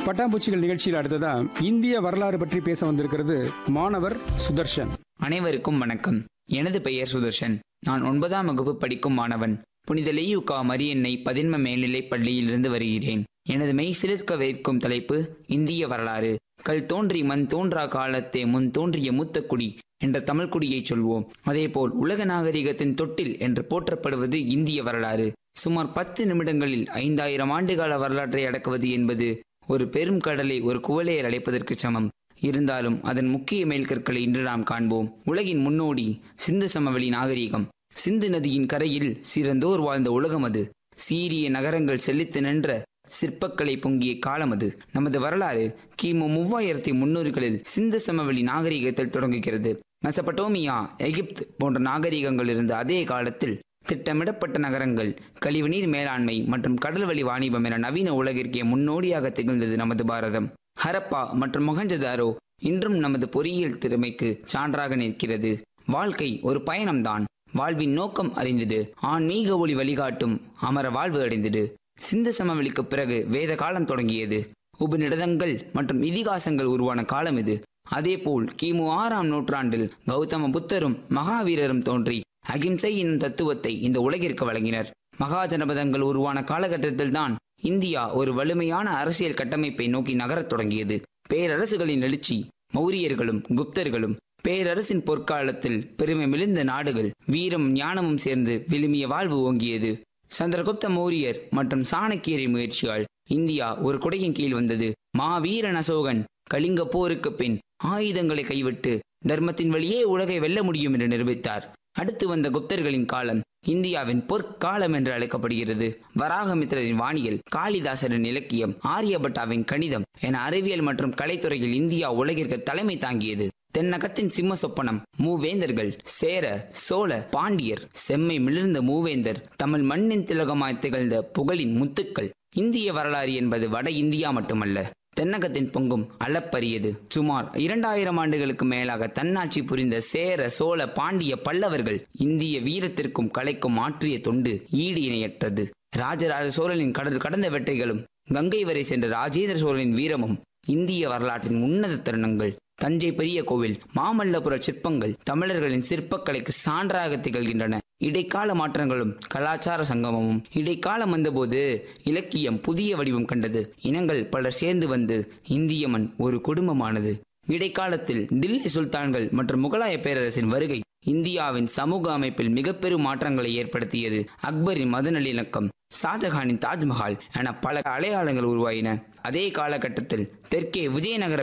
பட்டாம்பூச்சிகள் நிகழ்ச்சியில் அடுத்ததா இந்திய வரலாறு பற்றி பேச வந்திருக்கிறது மாணவர் சுதர்ஷன் அனைவருக்கும் வணக்கம் எனது பெயர் சுதர்ஷன் நான் ஒன்பதாம் வகுப்பு படிக்கும் மாணவன் புனித லேயுகா மரியன்னை பதின்ம மேல்நிலைப் பள்ளியிலிருந்து வருகிறேன் எனது மெய் சிலிர்க்க வைக்கும் தலைப்பு இந்திய வரலாறு கல் தோன்றி மண் தோன்றா காலத்தே முன் தோன்றிய மூத்த குடி என்ற தமிழ் குடியைச் சொல்வோம் அதேபோல் உலக நாகரிகத்தின் தொட்டில் என்று போற்றப்படுவது இந்திய வரலாறு சுமார் பத்து நிமிடங்களில் ஐந்தாயிரம் ஆண்டுகால வரலாற்றை அடக்குவது என்பது ஒரு பெரும் கடலை ஒரு குவளையில் அடைப்பதற்கு சமம் இருந்தாலும் அதன் முக்கிய மேல்கற்களை இன்று நாம் காண்போம் உலகின் முன்னோடி சிந்து சமவெளி நாகரிகம் சிந்து நதியின் கரையில் சிறந்தோர் வாழ்ந்த உலகம் அது சீரிய நகரங்கள் செழித்து நின்ற சிற்பக்கலை பொங்கிய காலம் அது நமது வரலாறு கிமு மூவாயிரத்தி முன்னூறுகளில் சிந்து சமவெளி நாகரிகத்தில் தொடங்குகிறது மெசபட்டோமியா எகிப்து போன்ற நாகரிகங்கள் இருந்த அதே காலத்தில் திட்டமிடப்பட்ட நகரங்கள் கழிவுநீர் மேலாண்மை மற்றும் கடல்வழி வாணிபம் என நவீன உலகிற்கே முன்னோடியாக திகழ்ந்தது நமது பாரதம் ஹரப்பா மற்றும் மொஹஞ்சதாரோ இன்றும் நமது பொறியியல் திறமைக்கு சான்றாக நிற்கிறது வாழ்க்கை ஒரு பயணம்தான் வாழ்வின் நோக்கம் அறிந்தது ஆன்மீக ஒளி வழிகாட்டும் அமர வாழ்வு அடைந்தது சிந்து சமவெளிக்கு பிறகு வேத காலம் தொடங்கியது உபநிடதங்கள் மற்றும் இதிகாசங்கள் உருவான காலம் இது அதேபோல் கிமு ஆறாம் நூற்றாண்டில் கௌதம புத்தரும் மகாவீரரும் தோன்றி அகிம்சை என்னும் தத்துவத்தை இந்த உலகிற்கு வழங்கினர் மகாஜனபதங்கள் உருவான காலகட்டத்தில்தான் இந்தியா ஒரு வலிமையான அரசியல் கட்டமைப்பை நோக்கி நகரத் தொடங்கியது பேரரசுகளின் எழுச்சி மௌரியர்களும் குப்தர்களும் பேரரசின் பொற்காலத்தில் பெருமை மிளிர்ந்த நாடுகள் வீரம் ஞானமும் சேர்ந்து விழுமிய வாழ்வு ஓங்கியது சந்திரகுப்த மௌரியர் மற்றும் சாணக்கியரின் முயற்சியால் இந்தியா ஒரு குடையின் கீழ் வந்தது மாவீரன் அசோகன் கலிங்க போருக்கு பின் ஆயுதங்களை கைவிட்டு தர்மத்தின் வழியே உலகை வெல்ல முடியும் என்று நிரூபித்தார் அடுத்து வந்த குப்தர்களின் காலம் இந்தியாவின் பொற்காலம் என்று அழைக்கப்படுகிறது வராகமித்திரரின் வானியல் காளிதாசரின் இலக்கியம் ஆரியபட்டாவின் கணிதம் என அறிவியல் மற்றும் கலைத்துறையில் இந்தியா உலகிற்கு தலைமை தாங்கியது தென்னகத்தின் சிம்ம சொப்பனம் மூவேந்தர்கள் சேர சோழ பாண்டியர் செம்மை மிளிர்ந்த மூவேந்தர் தமிழ் மண்ணின் திலகமாய் திகழ்ந்த புகழின் முத்துக்கள் இந்திய வரலாறு என்பது வட இந்தியா மட்டுமல்ல தென்னகத்தின் பொங்கும் அளப்பரியது சுமார் இரண்டாயிரம் ஆண்டுகளுக்கு மேலாக தன்னாட்சி புரிந்த சேர சோழ பாண்டிய பல்லவர்கள் இந்திய வீரத்திற்கும் கலைக்கும் ஆற்றிய தொண்டு ஈடு இணையற்றது ராஜராஜ சோழனின் கடல் கடந்த வெற்றிகளும் கங்கை வரை சென்ற ராஜேந்திர சோழனின் வீரமும் இந்திய வரலாற்றின் உன்னத தருணங்கள் தஞ்சை பெரிய கோவில் மாமல்லபுர சிற்பங்கள் தமிழர்களின் சிற்பக்கலைக்கு சான்றாக திகழ்கின்றன இடைக்கால மாற்றங்களும் கலாச்சார சங்கமமும் இடைக்காலம் வந்தபோது இலக்கியம் புதிய வடிவம் கண்டது இனங்கள் பலர் சேர்ந்து வந்து இந்திய மண் ஒரு குடும்பமானது இடைக்காலத்தில் தில்லி சுல்தான்கள் மற்றும் முகலாய பேரரசின் வருகை இந்தியாவின் சமூக அமைப்பில் மிக பெரும் மாற்றங்களை ஏற்படுத்தியது அக்பரின் மத நல்லிணக்கம் ஷாஜஹானின் தாஜ்மஹால் என பல அடையாளங்கள் உருவாயின அதே காலகட்டத்தில் தெற்கே விஜயநகர